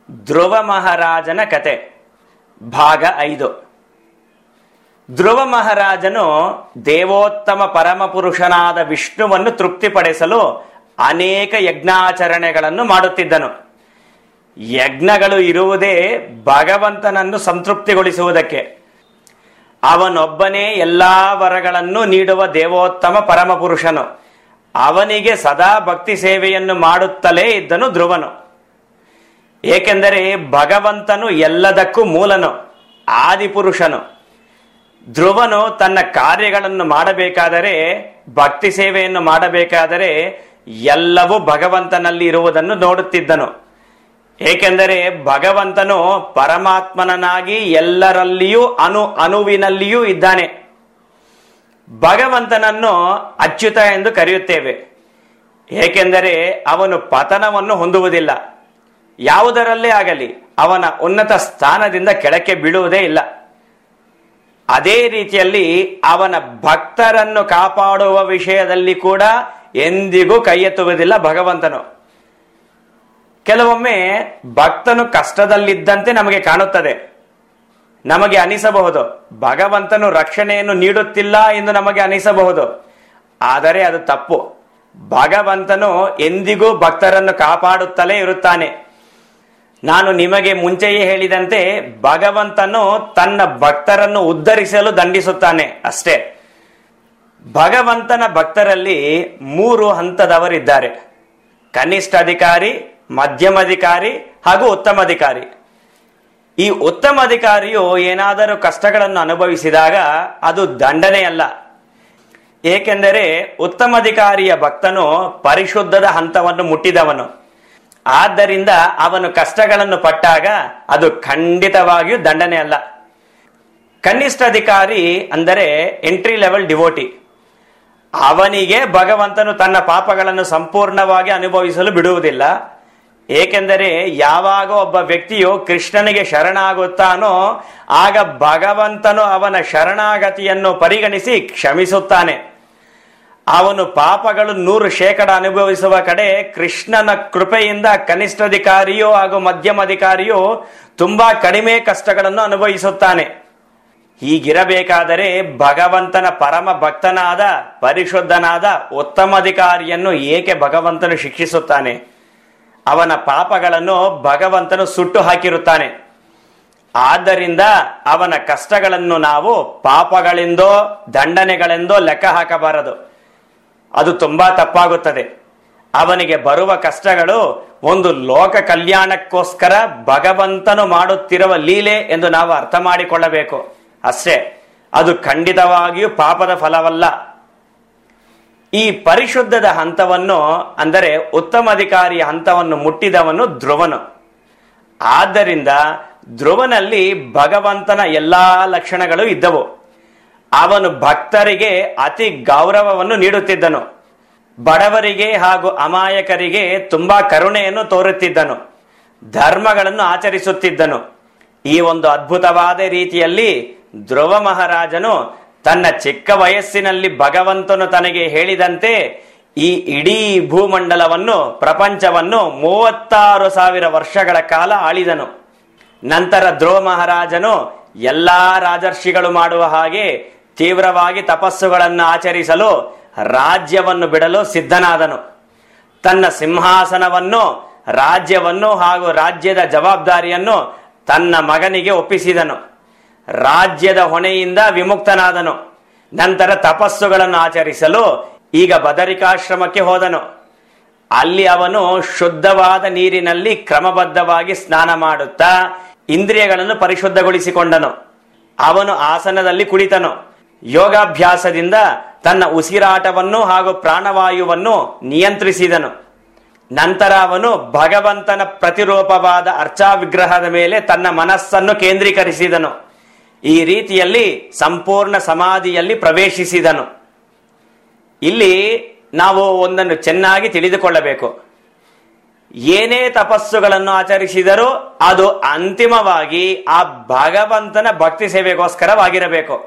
ಧ್ರುವ ಮಹಾರಾಜನ ಕತೆ ಭಾಗ ಐದು ಧ್ರುವ ಮಹಾರಾಜನು ದೇವೋತ್ತಮ ಪರಮಪುರುಷನಾದ ವಿಷ್ಣುವನ್ನು ತೃಪ್ತಿಪಡಿಸಲು ಅನೇಕ ಯಜ್ಞಾಚರಣೆಗಳನ್ನು ಮಾಡುತ್ತಿದ್ದನು ಯಜ್ಞಗಳು ಇರುವುದೇ ಭಗವಂತನನ್ನು ಸಂತೃಪ್ತಿಗೊಳಿಸುವುದಕ್ಕೆ ಅವನೊಬ್ಬನೇ ಎಲ್ಲಾ ವರಗಳನ್ನು ನೀಡುವ ದೇವೋತ್ತಮ ಪರಮಪುರುಷನು ಅವನಿಗೆ ಸದಾ ಭಕ್ತಿ ಸೇವೆಯನ್ನು ಮಾಡುತ್ತಲೇ ಇದ್ದನು ಧ್ರುವನು ಏಕೆಂದರೆ ಭಗವಂತನು ಎಲ್ಲದಕ್ಕೂ ಮೂಲನು ಆದಿಪುರುಷನು ಧ್ರುವನು ತನ್ನ ಕಾರ್ಯಗಳನ್ನು ಮಾಡಬೇಕಾದರೆ ಭಕ್ತಿ ಸೇವೆಯನ್ನು ಮಾಡಬೇಕಾದರೆ ಎಲ್ಲವೂ ಭಗವಂತನಲ್ಲಿ ಇರುವುದನ್ನು ನೋಡುತ್ತಿದ್ದನು ಏಕೆಂದರೆ ಭಗವಂತನು ಪರಮಾತ್ಮನನಾಗಿ ಎಲ್ಲರಲ್ಲಿಯೂ ಅನು ಅಣುವಿನಲ್ಲಿಯೂ ಇದ್ದಾನೆ ಭಗವಂತನನ್ನು ಅಚ್ಯುತ ಎಂದು ಕರೆಯುತ್ತೇವೆ ಏಕೆಂದರೆ ಅವನು ಪತನವನ್ನು ಹೊಂದುವುದಿಲ್ಲ ಯಾವುದರಲ್ಲೇ ಆಗಲಿ ಅವನ ಉನ್ನತ ಸ್ಥಾನದಿಂದ ಕೆಳಕ್ಕೆ ಬೀಳುವುದೇ ಇಲ್ಲ ಅದೇ ರೀತಿಯಲ್ಲಿ ಅವನ ಭಕ್ತರನ್ನು ಕಾಪಾಡುವ ವಿಷಯದಲ್ಲಿ ಕೂಡ ಎಂದಿಗೂ ಕೈ ಎತ್ತುವುದಿಲ್ಲ ಭಗವಂತನು ಕೆಲವೊಮ್ಮೆ ಭಕ್ತನು ಕಷ್ಟದಲ್ಲಿದ್ದಂತೆ ನಮಗೆ ಕಾಣುತ್ತದೆ ನಮಗೆ ಅನಿಸಬಹುದು ಭಗವಂತನು ರಕ್ಷಣೆಯನ್ನು ನೀಡುತ್ತಿಲ್ಲ ಎಂದು ನಮಗೆ ಅನಿಸಬಹುದು ಆದರೆ ಅದು ತಪ್ಪು ಭಗವಂತನು ಎಂದಿಗೂ ಭಕ್ತರನ್ನು ಕಾಪಾಡುತ್ತಲೇ ಇರುತ್ತಾನೆ ನಾನು ನಿಮಗೆ ಮುಂಚೆಯೇ ಹೇಳಿದಂತೆ ಭಗವಂತನು ತನ್ನ ಭಕ್ತರನ್ನು ಉದ್ಧರಿಸಲು ದಂಡಿಸುತ್ತಾನೆ ಅಷ್ಟೇ ಭಗವಂತನ ಭಕ್ತರಲ್ಲಿ ಮೂರು ಹಂತದವರಿದ್ದಾರೆ ಕನಿಷ್ಠ ಅಧಿಕಾರಿ ಮಧ್ಯಮ ಅಧಿಕಾರಿ ಹಾಗೂ ಉತ್ತಮ ಅಧಿಕಾರಿ ಈ ಉತ್ತಮ ಅಧಿಕಾರಿಯು ಏನಾದರೂ ಕಷ್ಟಗಳನ್ನು ಅನುಭವಿಸಿದಾಗ ಅದು ದಂಡನೆಯಲ್ಲ ಏಕೆಂದರೆ ಉತ್ತಮಾಧಿಕಾರಿಯ ಭಕ್ತನು ಪರಿಶುದ್ಧದ ಹಂತವನ್ನು ಮುಟ್ಟಿದವನು ಆದ್ದರಿಂದ ಅವನು ಕಷ್ಟಗಳನ್ನು ಪಟ್ಟಾಗ ಅದು ಖಂಡಿತವಾಗಿಯೂ ದಂಡನೆ ಅಲ್ಲ ಕನಿಷ್ಠ ಅಧಿಕಾರಿ ಅಂದರೆ ಎಂಟ್ರಿ ಲೆವೆಲ್ ಡಿವೋಟಿ ಅವನಿಗೆ ಭಗವಂತನು ತನ್ನ ಪಾಪಗಳನ್ನು ಸಂಪೂರ್ಣವಾಗಿ ಅನುಭವಿಸಲು ಬಿಡುವುದಿಲ್ಲ ಏಕೆಂದರೆ ಯಾವಾಗ ಒಬ್ಬ ವ್ಯಕ್ತಿಯು ಕೃಷ್ಣನಿಗೆ ಶರಣಾಗುತ್ತಾನೋ ಆಗ ಭಗವಂತನು ಅವನ ಶರಣಾಗತಿಯನ್ನು ಪರಿಗಣಿಸಿ ಕ್ಷಮಿಸುತ್ತಾನೆ ಅವನು ಪಾಪಗಳು ನೂರು ಶೇಕಡ ಅನುಭವಿಸುವ ಕಡೆ ಕೃಷ್ಣನ ಕೃಪೆಯಿಂದ ಕನಿಷ್ಠಾಧಿಕಾರಿಯೋ ಹಾಗೂ ಮಧ್ಯಮ ಅಧಿಕಾರಿಯೋ ತುಂಬಾ ಕಡಿಮೆ ಕಷ್ಟಗಳನ್ನು ಅನುಭವಿಸುತ್ತಾನೆ ಹೀಗಿರಬೇಕಾದರೆ ಭಗವಂತನ ಪರಮ ಭಕ್ತನಾದ ಪರಿಶುದ್ಧನಾದ ಉತ್ತಮ ಅಧಿಕಾರಿಯನ್ನು ಏಕೆ ಭಗವಂತನು ಶಿಕ್ಷಿಸುತ್ತಾನೆ ಅವನ ಪಾಪಗಳನ್ನು ಭಗವಂತನು ಸುಟ್ಟು ಹಾಕಿರುತ್ತಾನೆ ಆದ್ದರಿಂದ ಅವನ ಕಷ್ಟಗಳನ್ನು ನಾವು ಪಾಪಗಳೆಂದೋ ದಂಡನೆಗಳೆಂದೋ ಲೆಕ್ಕ ಹಾಕಬಾರದು ಅದು ತುಂಬಾ ತಪ್ಪಾಗುತ್ತದೆ ಅವನಿಗೆ ಬರುವ ಕಷ್ಟಗಳು ಒಂದು ಲೋಕ ಕಲ್ಯಾಣಕ್ಕೋಸ್ಕರ ಭಗವಂತನು ಮಾಡುತ್ತಿರುವ ಲೀಲೆ ಎಂದು ನಾವು ಅರ್ಥ ಮಾಡಿಕೊಳ್ಳಬೇಕು ಅಷ್ಟೇ ಅದು ಖಂಡಿತವಾಗಿಯೂ ಪಾಪದ ಫಲವಲ್ಲ ಈ ಪರಿಶುದ್ಧದ ಹಂತವನ್ನು ಅಂದರೆ ಉತ್ತಮ ಅಧಿಕಾರಿಯ ಹಂತವನ್ನು ಮುಟ್ಟಿದವನು ಧ್ರುವನು ಆದ್ದರಿಂದ ಧ್ರುವನಲ್ಲಿ ಭಗವಂತನ ಎಲ್ಲಾ ಲಕ್ಷಣಗಳು ಇದ್ದವು ಅವನು ಭಕ್ತರಿಗೆ ಅತಿ ಗೌರವವನ್ನು ನೀಡುತ್ತಿದ್ದನು ಬಡವರಿಗೆ ಹಾಗೂ ಅಮಾಯಕರಿಗೆ ತುಂಬಾ ಕರುಣೆಯನ್ನು ತೋರುತ್ತಿದ್ದನು ಧರ್ಮಗಳನ್ನು ಆಚರಿಸುತ್ತಿದ್ದನು ಈ ಒಂದು ಅದ್ಭುತವಾದ ರೀತಿಯಲ್ಲಿ ಧ್ರುವ ಮಹಾರಾಜನು ತನ್ನ ಚಿಕ್ಕ ವಯಸ್ಸಿನಲ್ಲಿ ಭಗವಂತನು ತನಗೆ ಹೇಳಿದಂತೆ ಈ ಇಡೀ ಭೂಮಂಡಲವನ್ನು ಪ್ರಪಂಚವನ್ನು ಮೂವತ್ತಾರು ಸಾವಿರ ವರ್ಷಗಳ ಕಾಲ ಆಳಿದನು ನಂತರ ಧ್ರುವ ಮಹಾರಾಜನು ಎಲ್ಲಾ ರಾಜರ್ಷಿಗಳು ಮಾಡುವ ಹಾಗೆ ತೀವ್ರವಾಗಿ ತಪಸ್ಸುಗಳನ್ನು ಆಚರಿಸಲು ರಾಜ್ಯವನ್ನು ಬಿಡಲು ಸಿದ್ಧನಾದನು ತನ್ನ ಸಿಂಹಾಸನವನ್ನು ರಾಜ್ಯವನ್ನು ಹಾಗೂ ರಾಜ್ಯದ ಜವಾಬ್ದಾರಿಯನ್ನು ತನ್ನ ಮಗನಿಗೆ ಒಪ್ಪಿಸಿದನು ರಾಜ್ಯದ ಹೊಣೆಯಿಂದ ವಿಮುಕ್ತನಾದನು ನಂತರ ತಪಸ್ಸುಗಳನ್ನು ಆಚರಿಸಲು ಈಗ ಬದರಿಕಾಶ್ರಮಕ್ಕೆ ಹೋದನು ಅಲ್ಲಿ ಅವನು ಶುದ್ಧವಾದ ನೀರಿನಲ್ಲಿ ಕ್ರಮಬದ್ಧವಾಗಿ ಸ್ನಾನ ಮಾಡುತ್ತಾ ಇಂದ್ರಿಯಗಳನ್ನು ಪರಿಶುದ್ಧಗೊಳಿಸಿಕೊಂಡನು ಅವನು ಆಸನದಲ್ಲಿ ಕುಳಿತನು ಯೋಗಾಭ್ಯಾಸದಿಂದ ತನ್ನ ಉಸಿರಾಟವನ್ನು ಹಾಗೂ ಪ್ರಾಣವಾಯುವನ್ನು ನಿಯಂತ್ರಿಸಿದನು ನಂತರ ಅವನು ಭಗವಂತನ ಪ್ರತಿರೂಪವಾದ ಅರ್ಚಾ ವಿಗ್ರಹದ ಮೇಲೆ ತನ್ನ ಮನಸ್ಸನ್ನು ಕೇಂದ್ರೀಕರಿಸಿದನು ಈ ರೀತಿಯಲ್ಲಿ ಸಂಪೂರ್ಣ ಸಮಾಧಿಯಲ್ಲಿ ಪ್ರವೇಶಿಸಿದನು ಇಲ್ಲಿ ನಾವು ಒಂದನ್ನು ಚೆನ್ನಾಗಿ ತಿಳಿದುಕೊಳ್ಳಬೇಕು ಏನೇ ತಪಸ್ಸುಗಳನ್ನು ಆಚರಿಸಿದರೂ ಅದು ಅಂತಿಮವಾಗಿ ಆ ಭಗವಂತನ ಭಕ್ತಿ ಸೇವೆಗೋಸ್ಕರವಾಗಿರಬೇಕು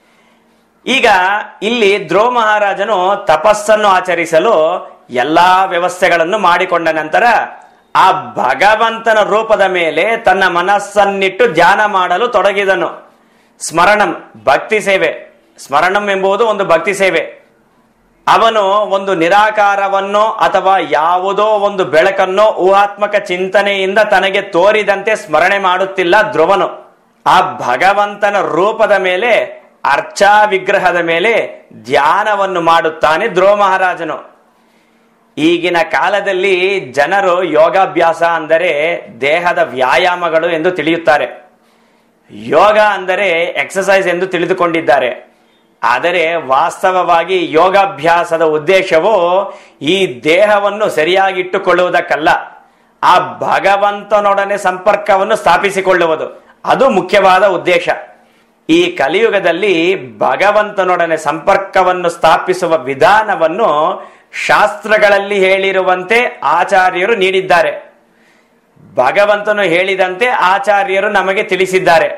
ಈಗ ಇಲ್ಲಿ ಧ್ರುವ ಮಹಾರಾಜನು ತಪಸ್ಸನ್ನು ಆಚರಿಸಲು ಎಲ್ಲಾ ವ್ಯವಸ್ಥೆಗಳನ್ನು ಮಾಡಿಕೊಂಡ ನಂತರ ಆ ಭಗವಂತನ ರೂಪದ ಮೇಲೆ ತನ್ನ ಮನಸ್ಸನ್ನಿಟ್ಟು ಧ್ಯಾನ ಮಾಡಲು ತೊಡಗಿದನು ಸ್ಮರಣಂ ಭಕ್ತಿ ಸೇವೆ ಸ್ಮರಣಂ ಎಂಬುದು ಒಂದು ಭಕ್ತಿ ಸೇವೆ ಅವನು ಒಂದು ನಿರಾಕಾರವನ್ನೋ ಅಥವಾ ಯಾವುದೋ ಒಂದು ಬೆಳಕನ್ನೋ ಊಹಾತ್ಮಕ ಚಿಂತನೆಯಿಂದ ತನಗೆ ತೋರಿದಂತೆ ಸ್ಮರಣೆ ಮಾಡುತ್ತಿಲ್ಲ ಧ್ರುವನು ಆ ಭಗವಂತನ ರೂಪದ ಮೇಲೆ ಅರ್ಚಾ ವಿಗ್ರಹದ ಮೇಲೆ ಧ್ಯಾನವನ್ನು ಮಾಡುತ್ತಾನೆ ಧ್ರುವ ಮಹಾರಾಜನು ಈಗಿನ ಕಾಲದಲ್ಲಿ ಜನರು ಯೋಗಾಭ್ಯಾಸ ಅಂದರೆ ದೇಹದ ವ್ಯಾಯಾಮಗಳು ಎಂದು ತಿಳಿಯುತ್ತಾರೆ ಯೋಗ ಅಂದರೆ ಎಕ್ಸಸೈಸ್ ಎಂದು ತಿಳಿದುಕೊಂಡಿದ್ದಾರೆ ಆದರೆ ವಾಸ್ತವವಾಗಿ ಯೋಗಾಭ್ಯಾಸದ ಉದ್ದೇಶವು ಈ ದೇಹವನ್ನು ಸರಿಯಾಗಿಟ್ಟುಕೊಳ್ಳುವುದಕ್ಕಲ್ಲ ಆ ಭಗವಂತನೊಡನೆ ಸಂಪರ್ಕವನ್ನು ಸ್ಥಾಪಿಸಿಕೊಳ್ಳುವುದು ಅದು ಮುಖ್ಯವಾದ ಉದ್ದೇಶ ಈ ಕಲಿಯುಗದಲ್ಲಿ ಭಗವಂತನೊಡನೆ ಸಂಪರ್ಕವನ್ನು ಸ್ಥಾಪಿಸುವ ವಿಧಾನವನ್ನು ಶಾಸ್ತ್ರಗಳಲ್ಲಿ ಹೇಳಿರುವಂತೆ ಆಚಾರ್ಯರು ನೀಡಿದ್ದಾರೆ ಭಗವಂತನು ಹೇಳಿದಂತೆ ಆಚಾರ್ಯರು ನಮಗೆ ತಿಳಿಸಿದ್ದಾರೆ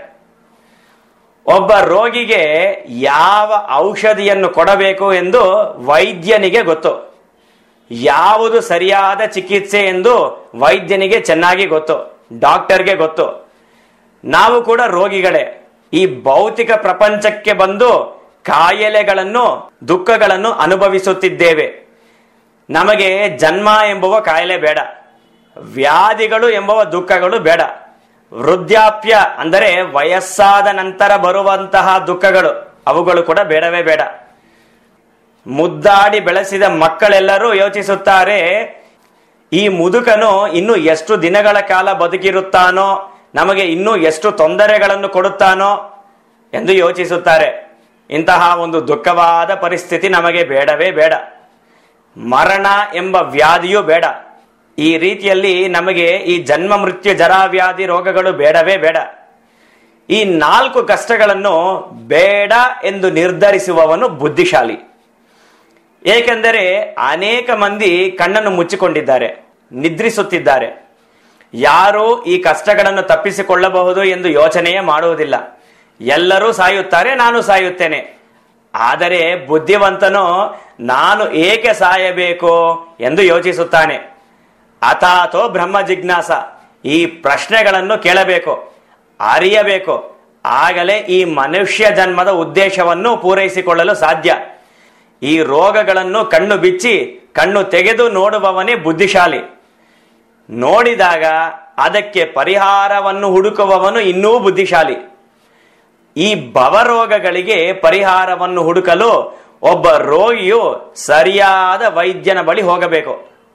ಒಬ್ಬ ರೋಗಿಗೆ ಯಾವ ಔಷಧಿಯನ್ನು ಕೊಡಬೇಕು ಎಂದು ವೈದ್ಯನಿಗೆ ಗೊತ್ತು ಯಾವುದು ಸರಿಯಾದ ಚಿಕಿತ್ಸೆ ಎಂದು ವೈದ್ಯನಿಗೆ ಚೆನ್ನಾಗಿ ಗೊತ್ತು ಡಾಕ್ಟರ್ಗೆ ಗೊತ್ತು ನಾವು ಕೂಡ ರೋಗಿಗಳೇ ಈ ಭೌತಿಕ ಪ್ರಪಂಚಕ್ಕೆ ಬಂದು ಕಾಯಿಲೆಗಳನ್ನು ದುಃಖಗಳನ್ನು ಅನುಭವಿಸುತ್ತಿದ್ದೇವೆ ನಮಗೆ ಜನ್ಮ ಎಂಬುವ ಕಾಯಿಲೆ ಬೇಡ ವ್ಯಾಧಿಗಳು ಎಂಬುವ ದುಃಖಗಳು ಬೇಡ ವೃದ್ಧಾಪ್ಯ ಅಂದರೆ ವಯಸ್ಸಾದ ನಂತರ ಬರುವಂತಹ ದುಃಖಗಳು ಅವುಗಳು ಕೂಡ ಬೇಡವೇ ಬೇಡ ಮುದ್ದಾಡಿ ಬೆಳೆಸಿದ ಮಕ್ಕಳೆಲ್ಲರೂ ಯೋಚಿಸುತ್ತಾರೆ ಈ ಮುದುಕನು ಇನ್ನು ಎಷ್ಟು ದಿನಗಳ ಕಾಲ ಬದುಕಿರುತ್ತಾನೋ ನಮಗೆ ಇನ್ನೂ ಎಷ್ಟು ತೊಂದರೆಗಳನ್ನು ಕೊಡುತ್ತಾನೋ ಎಂದು ಯೋಚಿಸುತ್ತಾರೆ ಇಂತಹ ಒಂದು ದುಃಖವಾದ ಪರಿಸ್ಥಿತಿ ನಮಗೆ ಬೇಡವೇ ಬೇಡ ಮರಣ ಎಂಬ ವ್ಯಾಧಿಯೂ ಬೇಡ ಈ ರೀತಿಯಲ್ಲಿ ನಮಗೆ ಈ ಜನ್ಮ ಮೃತ್ಯು ಜರಾವ್ಯಾಧಿ ರೋಗಗಳು ಬೇಡವೇ ಬೇಡ ಈ ನಾಲ್ಕು ಕಷ್ಟಗಳನ್ನು ಬೇಡ ಎಂದು ನಿರ್ಧರಿಸುವವನು ಬುದ್ಧಿಶಾಲಿ ಏಕೆಂದರೆ ಅನೇಕ ಮಂದಿ ಕಣ್ಣನ್ನು ಮುಚ್ಚಿಕೊಂಡಿದ್ದಾರೆ ನಿದ್ರಿಸುತ್ತಿದ್ದಾರೆ ಯಾರು ಈ ಕಷ್ಟಗಳನ್ನು ತಪ್ಪಿಸಿಕೊಳ್ಳಬಹುದು ಎಂದು ಯೋಚನೆಯೇ ಮಾಡುವುದಿಲ್ಲ ಎಲ್ಲರೂ ಸಾಯುತ್ತಾರೆ ನಾನು ಸಾಯುತ್ತೇನೆ ಆದರೆ ಬುದ್ಧಿವಂತನು ನಾನು ಏಕೆ ಸಾಯಬೇಕು ಎಂದು ಯೋಚಿಸುತ್ತಾನೆ ಅಥಾತೋ ಬ್ರಹ್ಮ ಜಿಜ್ಞಾಸ ಈ ಪ್ರಶ್ನೆಗಳನ್ನು ಕೇಳಬೇಕು ಅರಿಯಬೇಕು ಆಗಲೇ ಈ ಮನುಷ್ಯ ಜನ್ಮದ ಉದ್ದೇಶವನ್ನು ಪೂರೈಸಿಕೊಳ್ಳಲು ಸಾಧ್ಯ ಈ ರೋಗಗಳನ್ನು ಕಣ್ಣು ಬಿಚ್ಚಿ ಕಣ್ಣು ತೆಗೆದು ನೋಡುವವನೇ ಬುದ್ಧಿಶಾಲಿ ನೋಡಿದಾಗ ಅದಕ್ಕೆ ಪರಿಹಾರವನ್ನು ಹುಡುಕುವವನು ಇನ್ನೂ ಬುದ್ಧಿಶಾಲಿ ಈ ಭವರೋಗಗಳಿಗೆ ಪರಿಹಾರವನ್ನು ಹುಡುಕಲು ಒಬ್ಬ ರೋಗಿಯು ಸರಿಯಾದ ವೈದ್ಯನ ಬಳಿ ಹೋಗಬೇಕು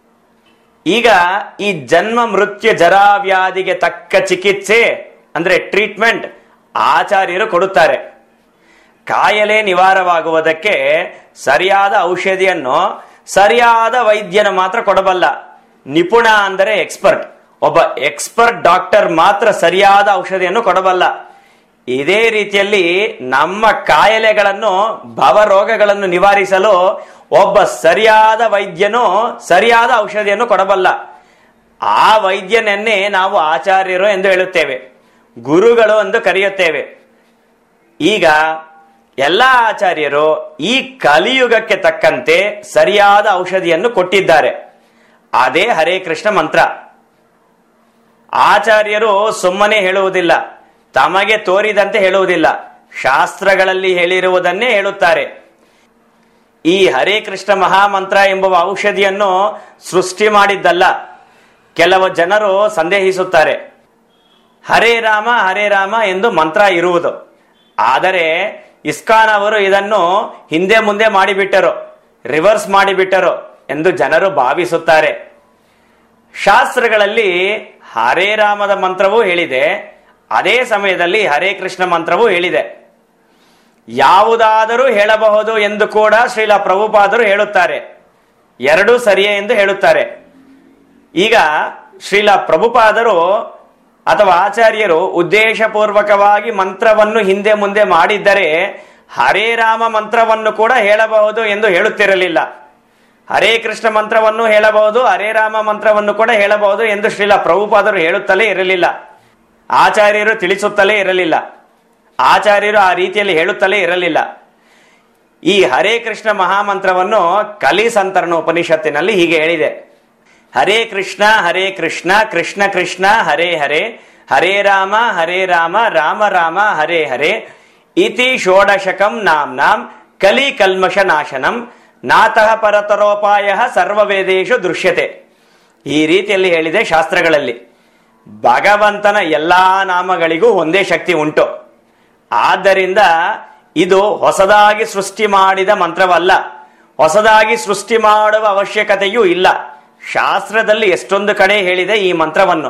ಈಗ ಈ ಜನ್ಮ ಮೃತ್ಯು ಜರಾವ್ಯಾಧಿಗೆ ತಕ್ಕ ಚಿಕಿತ್ಸೆ ಅಂದ್ರೆ ಟ್ರೀಟ್ಮೆಂಟ್ ಆಚಾರ್ಯರು ಕೊಡುತ್ತಾರೆ ಕಾಯಲೆ ನಿವಾರವಾಗುವುದಕ್ಕೆ ಸರಿಯಾದ ಔಷಧಿಯನ್ನು ಸರಿಯಾದ ವೈದ್ಯನ ಮಾತ್ರ ಕೊಡಬಲ್ಲ ನಿಪುಣ ಅಂದರೆ ಎಕ್ಸ್ಪರ್ಟ್ ಒಬ್ಬ ಎಕ್ಸ್ಪರ್ಟ್ ಡಾಕ್ಟರ್ ಮಾತ್ರ ಸರಿಯಾದ ಔಷಧಿಯನ್ನು ಕೊಡಬಲ್ಲ ಇದೇ ರೀತಿಯಲ್ಲಿ ನಮ್ಮ ಕಾಯಿಲೆಗಳನ್ನು ಭವರೋಗಗಳನ್ನು ನಿವಾರಿಸಲು ಒಬ್ಬ ಸರಿಯಾದ ವೈದ್ಯನು ಸರಿಯಾದ ಔಷಧಿಯನ್ನು ಕೊಡಬಲ್ಲ ಆ ವೈದ್ಯನನ್ನೇ ನಾವು ಆಚಾರ್ಯರು ಎಂದು ಹೇಳುತ್ತೇವೆ ಗುರುಗಳು ಎಂದು ಕರೆಯುತ್ತೇವೆ ಈಗ ಎಲ್ಲ ಆಚಾರ್ಯರು ಈ ಕಲಿಯುಗಕ್ಕೆ ತಕ್ಕಂತೆ ಸರಿಯಾದ ಔಷಧಿಯನ್ನು ಕೊಟ್ಟಿದ್ದಾರೆ ಅದೇ ಹರೇ ಕೃಷ್ಣ ಮಂತ್ರ ಆಚಾರ್ಯರು ಸುಮ್ಮನೆ ಹೇಳುವುದಿಲ್ಲ ತಮಗೆ ತೋರಿದಂತೆ ಹೇಳುವುದಿಲ್ಲ ಶಾಸ್ತ್ರಗಳಲ್ಲಿ ಹೇಳಿರುವುದನ್ನೇ ಹೇಳುತ್ತಾರೆ ಈ ಹರೇ ಕೃಷ್ಣ ಮಹಾಮಂತ್ರ ಎಂಬುವ ಔಷಧಿಯನ್ನು ಸೃಷ್ಟಿ ಮಾಡಿದ್ದಲ್ಲ ಕೆಲವು ಜನರು ಸಂದೇಹಿಸುತ್ತಾರೆ ಹರೇ ರಾಮ ಹರೇ ರಾಮ ಎಂದು ಮಂತ್ರ ಇರುವುದು ಆದರೆ ಇಸ್ಕಾನ್ ಅವರು ಇದನ್ನು ಹಿಂದೆ ಮುಂದೆ ಮಾಡಿಬಿಟ್ಟರು ರಿವರ್ಸ್ ಮಾಡಿಬಿಟ್ಟರು ಎಂದು ಜನರು ಭಾವಿಸುತ್ತಾರೆ ಶಾಸ್ತ್ರಗಳಲ್ಲಿ ಹರೇ ರಾಮದ ಮಂತ್ರವೂ ಹೇಳಿದೆ ಅದೇ ಸಮಯದಲ್ಲಿ ಹರೇ ಕೃಷ್ಣ ಮಂತ್ರವೂ ಹೇಳಿದೆ ಯಾವುದಾದರೂ ಹೇಳಬಹುದು ಎಂದು ಕೂಡ ಶ್ರೀಲ ಪ್ರಭುಪಾದರು ಹೇಳುತ್ತಾರೆ ಎರಡೂ ಸರಿಯೇ ಎಂದು ಹೇಳುತ್ತಾರೆ ಈಗ ಶ್ರೀಲ ಪ್ರಭುಪಾದರು ಅಥವಾ ಆಚಾರ್ಯರು ಉದ್ದೇಶಪೂರ್ವಕವಾಗಿ ಮಂತ್ರವನ್ನು ಹಿಂದೆ ಮುಂದೆ ಮಾಡಿದ್ದರೆ ಹರೇ ರಾಮ ಮಂತ್ರವನ್ನು ಕೂಡ ಹೇಳಬಹುದು ಎಂದು ಹೇಳುತ್ತಿರಲಿಲ್ಲ ಹರೇ ಕೃಷ್ಣ ಮಂತ್ರವನ್ನು ಹೇಳಬಹುದು ಹರೇ ರಾಮ ಮಂತ್ರವನ್ನು ಕೂಡ ಹೇಳಬಹುದು ಎಂದು ಶ್ರೀಲ ಪ್ರಭುಪಾದರು ಹೇಳುತ್ತಲೇ ಇರಲಿಲ್ಲ ಆಚಾರ್ಯರು ತಿಳಿಸುತ್ತಲೇ ಇರಲಿಲ್ಲ ಆಚಾರ್ಯರು ಆ ರೀತಿಯಲ್ಲಿ ಹೇಳುತ್ತಲೇ ಇರಲಿಲ್ಲ ಈ ಹರೇ ಕೃಷ್ಣ ಮಹಾಮಂತ್ರವನ್ನು ಕಲಿ ಸಂತರಣ ಉಪನಿಷತ್ತಿನಲ್ಲಿ ಹೀಗೆ ಹೇಳಿದೆ ಹರೇ ಕೃಷ್ಣ ಹರೇ ಕೃಷ್ಣ ಕೃಷ್ಣ ಕೃಷ್ಣ ಹರೇ ಹರೇ ಹರೇ ರಾಮ ಹರೇ ರಾಮ ರಾಮ ರಾಮ ಹರೇ ಹರೇ ಇತಿ ಷೋಡಶಕಂ ನಾಮ್ನಾಂ ಕಲಿ ಕಲ್ಮಶ ನಾಶನಂ ನಾತಃ ಪರತರೋಪಾಯ ಸರ್ವವೇದೇಶು ದೃಶ್ಯತೆ ಈ ರೀತಿಯಲ್ಲಿ ಹೇಳಿದೆ ಶಾಸ್ತ್ರಗಳಲ್ಲಿ ಭಗವಂತನ ಎಲ್ಲಾ ನಾಮಗಳಿಗೂ ಒಂದೇ ಶಕ್ತಿ ಉಂಟು ಆದ್ದರಿಂದ ಇದು ಹೊಸದಾಗಿ ಸೃಷ್ಟಿ ಮಾಡಿದ ಮಂತ್ರವಲ್ಲ ಹೊಸದಾಗಿ ಸೃಷ್ಟಿ ಮಾಡುವ ಅವಶ್ಯಕತೆಯೂ ಇಲ್ಲ ಶಾಸ್ತ್ರದಲ್ಲಿ ಎಷ್ಟೊಂದು ಕಡೆ ಹೇಳಿದೆ ಈ ಮಂತ್ರವನ್ನು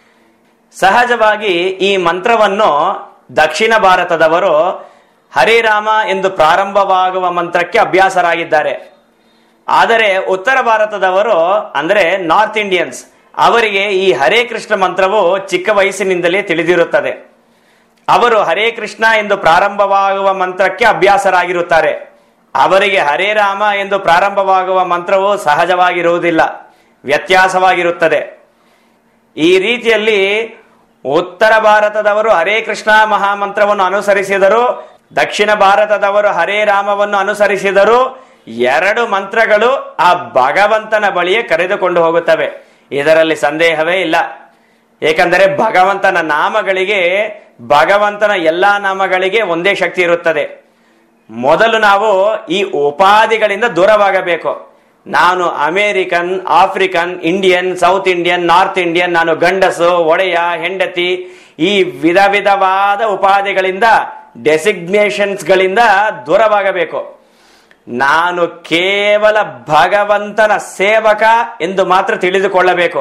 ಸಹಜವಾಗಿ ಈ ಮಂತ್ರವನ್ನು ದಕ್ಷಿಣ ಭಾರತದವರು ಹರಿರಾಮ ಎಂದು ಪ್ರಾರಂಭವಾಗುವ ಮಂತ್ರಕ್ಕೆ ಅಭ್ಯಾಸರಾಗಿದ್ದಾರೆ ಆದರೆ ಉತ್ತರ ಭಾರತದವರು ಅಂದರೆ ನಾರ್ತ್ ಇಂಡಿಯನ್ಸ್ ಅವರಿಗೆ ಈ ಹರೇ ಕೃಷ್ಣ ಮಂತ್ರವು ಚಿಕ್ಕ ವಯಸ್ಸಿನಿಂದಲೇ ತಿಳಿದಿರುತ್ತದೆ ಅವರು ಹರೇ ಕೃಷ್ಣ ಎಂದು ಪ್ರಾರಂಭವಾಗುವ ಮಂತ್ರಕ್ಕೆ ಅಭ್ಯಾಸರಾಗಿರುತ್ತಾರೆ ಅವರಿಗೆ ಹರೇ ರಾಮ ಎಂದು ಪ್ರಾರಂಭವಾಗುವ ಮಂತ್ರವು ಸಹಜವಾಗಿರುವುದಿಲ್ಲ ವ್ಯತ್ಯಾಸವಾಗಿರುತ್ತದೆ ಈ ರೀತಿಯಲ್ಲಿ ಉತ್ತರ ಭಾರತದವರು ಹರೇ ಕೃಷ್ಣ ಮಹಾಮಂತ್ರವನ್ನು ಅನುಸರಿಸಿದರು ದಕ್ಷಿಣ ಭಾರತದವರು ಹರೇ ರಾಮವನ್ನು ಅನುಸರಿಸಿದರು ಎರಡು ಮಂತ್ರಗಳು ಆ ಭಗವಂತನ ಬಳಿಯೇ ಕರೆದುಕೊಂಡು ಹೋಗುತ್ತವೆ ಇದರಲ್ಲಿ ಸಂದೇಹವೇ ಇಲ್ಲ ಏಕೆಂದರೆ ಭಗವಂತನ ನಾಮಗಳಿಗೆ ಭಗವಂತನ ಎಲ್ಲಾ ನಾಮಗಳಿಗೆ ಒಂದೇ ಶಕ್ತಿ ಇರುತ್ತದೆ ಮೊದಲು ನಾವು ಈ ಉಪಾಧಿಗಳಿಂದ ದೂರವಾಗಬೇಕು ನಾನು American African Indian South Indian North Indian ನಾನು ಗಂಡಸು ಒಡೆಯ ಹೆಂಡತಿ ಈ ವಿಧ ವಿಧವಾದ ಉಪಾಧಿಗಳಿಂದ ಡೆಸಿಗ್ನೇಷನ್ಸ್ ಗಳಿಂದ ದೂರವಾಗಬೇಕು ನಾನು ಕೇವಲ ಭಗವಂತನ ಸೇವಕ ಎಂದು ಮಾತ್ರ ತಿಳಿದುಕೊಳ್ಳಬೇಕು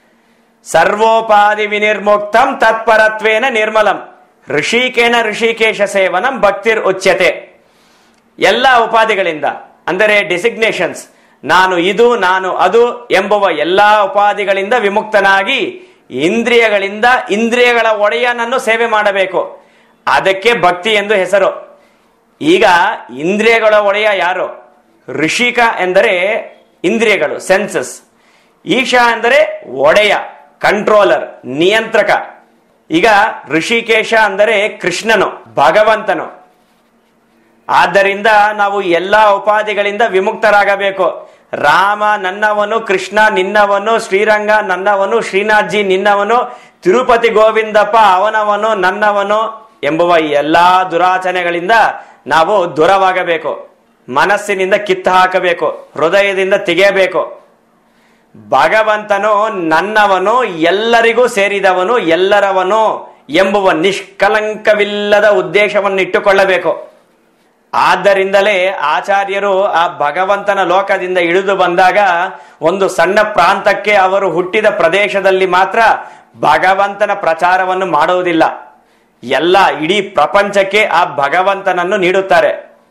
ಸರ್ವೋಪಾಧಿ ವಿನಿರ್ಮುಕ್ತಂ ತತ್ಪರತ್ವೇನ ನಿರ್ಮಲಂ ಋಷಿಕೇನ ಋಷಿಕೇಶ ಸೇವನಂ ಭಕ್ತಿರ್ ಉಚ್ಯತೆ ಎಲ್ಲ ಉಪಾಧಿಗಳಿಂದ ಅಂದರೆ ಡೆಸಿಗ್ನೇಷನ್ಸ್ ನಾನು ಇದು ನಾನು ಅದು ಎಂಬುವ ಎಲ್ಲಾ ಉಪಾಧಿಗಳಿಂದ ವಿಮುಕ್ತನಾಗಿ ಇಂದ್ರಿಯಗಳಿಂದ ಇಂದ್ರಿಯಗಳ ಒಡೆಯನನ್ನು ಸೇವೆ ಮಾಡಬೇಕು ಅದಕ್ಕೆ ಭಕ್ತಿ ಎಂದು ಹೆಸರು ಈಗ ಇಂದ್ರಿಯಗಳ ಒಡೆಯ ಯಾರು ಋಷಿಕ ಎಂದರೆ ಇಂದ್ರಿಯಗಳು ಸೆನ್ಸಸ್ ಈಶಾ ಎಂದರೆ ಒಡೆಯ ಕಂಟ್ರೋಲರ್ ನಿಯಂತ್ರಕ ಈಗ ಋಷಿಕೇಶ ಅಂದರೆ ಕೃಷ್ಣನು ಭಗವಂತನು ಆದ್ದರಿಂದ ನಾವು ಎಲ್ಲಾ ಉಪಾಧಿಗಳಿಂದ ವಿಮುಕ್ತರಾಗಬೇಕು ರಾಮ ನನ್ನವನು ಕೃಷ್ಣ ನಿನ್ನವನು ಶ್ರೀರಂಗ ನನ್ನವನು ಶ್ರೀನಾಥ್ಜಿ ನಿನ್ನವನು ತಿರುಪತಿ ಗೋವಿಂದಪ್ಪ ಅವನವನು ನನ್ನವನು ಎಂಬುವ ಎಲ್ಲಾ ದುರಾಚನೆಗಳಿಂದ ನಾವು ದೂರವಾಗಬೇಕು ಮನಸ್ಸಿನಿಂದ ಕಿತ್ತು ಹಾಕಬೇಕು ಹೃದಯದಿಂದ ತೆಗೆಯಬೇಕು ಭಗವಂತನು ನನ್ನವನು ಎಲ್ಲರಿಗೂ ಸೇರಿದವನು ಎಲ್ಲರವನು ಎಂಬುವ ನಿಷ್ಕಲಂಕವಿಲ್ಲದ ಉದ್ದೇಶವನ್ನು ಇಟ್ಟುಕೊಳ್ಳಬೇಕು ಆದ್ದರಿಂದಲೇ ಆಚಾರ್ಯರು ಆ ಭಗವಂತನ ಲೋಕದಿಂದ ಇಳಿದು ಬಂದಾಗ ಒಂದು ಸಣ್ಣ ಪ್ರಾಂತಕ್ಕೆ ಅವರು ಹುಟ್ಟಿದ ಪ್ರದೇಶದಲ್ಲಿ ಮಾತ್ರ ಭಗವಂತನ ಪ್ರಚಾರವನ್ನು ಮಾಡುವುದಿಲ್ಲ ಎಲ್ಲ ಇಡೀ ಪ್ರಪಂಚಕ್ಕೆ ಆ ಭಗವಂತನನ್ನು ನೀಡುತ್ತಾರೆ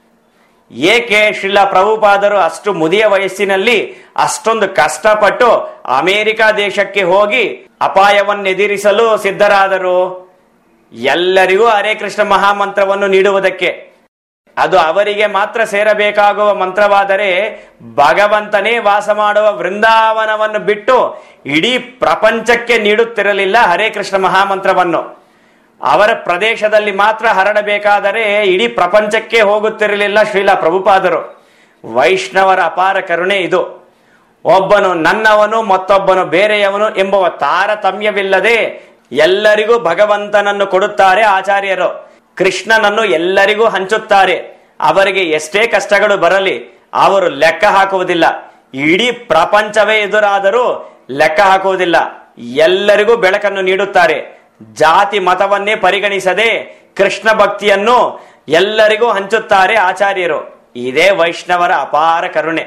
ಏಕೆ ಶ್ರೀಲ ಪ್ರಭುಪಾದರು ಅಷ್ಟು ಮುದಿಯ ವಯಸ್ಸಿನಲ್ಲಿ ಅಷ್ಟೊಂದು ಕಷ್ಟಪಟ್ಟು ಅಮೆರಿಕ ದೇಶಕ್ಕೆ ಹೋಗಿ ಅಪಾಯವನ್ನೆದಿರಿಸಲು ಸಿದ್ಧರಾದರು ಎಲ್ಲರಿಗೂ ಹರೇ ಕೃಷ್ಣ ಮಹಾಮಂತ್ರವನ್ನು ನೀಡುವುದಕ್ಕೆ ಅದು ಅವರಿಗೆ ಮಾತ್ರ ಸೇರಬೇಕಾಗುವ ಮಂತ್ರವಾದರೆ ಭಗವಂತನೇ ವಾಸ ಮಾಡುವ ವೃಂದಾವನವನ್ನು ಬಿಟ್ಟು ಇಡೀ ಪ್ರಪಂಚಕ್ಕೆ ನೀಡುತ್ತಿರಲಿಲ್ಲ ಹರೇ ಕೃಷ್ಣ ಮಹಾಮಂತ್ರವನ್ನು ಅವರ ಪ್ರದೇಶದಲ್ಲಿ ಮಾತ್ರ ಹರಡಬೇಕಾದರೆ ಇಡೀ ಪ್ರಪಂಚಕ್ಕೆ ಹೋಗುತ್ತಿರಲಿಲ್ಲ ಶ್ರೀಲ ಪ್ರಭುಪಾದರು ವೈಷ್ಣವರ ಅಪಾರ ಕರುಣೆ ಇದು ಒಬ್ಬನು ನನ್ನವನು ಮತ್ತೊಬ್ಬನು ಬೇರೆಯವನು ಎಂಬುವ ತಾರತಮ್ಯವಿಲ್ಲದೆ ಎಲ್ಲರಿಗೂ ಭಗವಂತನನ್ನು ಕೊಡುತ್ತಾರೆ ಆಚಾರ್ಯರು ಕೃಷ್ಣನನ್ನು ಎಲ್ಲರಿಗೂ ಹಂಚುತ್ತಾರೆ ಅವರಿಗೆ ಎಷ್ಟೇ ಕಷ್ಟಗಳು ಬರಲಿ ಅವರು ಲೆಕ್ಕ ಹಾಕುವುದಿಲ್ಲ ಇಡೀ ಪ್ರಪಂಚವೇ ಎದುರಾದರೂ ಲೆಕ್ಕ ಹಾಕುವುದಿಲ್ಲ ಎಲ್ಲರಿಗೂ ಬೆಳಕನ್ನು ನೀಡುತ್ತಾರೆ ಜಾತಿ ಮತವನ್ನೇ ಪರಿಗಣಿಸದೆ ಕೃಷ್ಣ ಭಕ್ತಿಯನ್ನು ಎಲ್ಲರಿಗೂ ಹಂಚುತ್ತಾರೆ ಆಚಾರ್ಯರು ಇದೇ ವೈಷ್ಣವರ ಅಪಾರ ಕರುಣೆ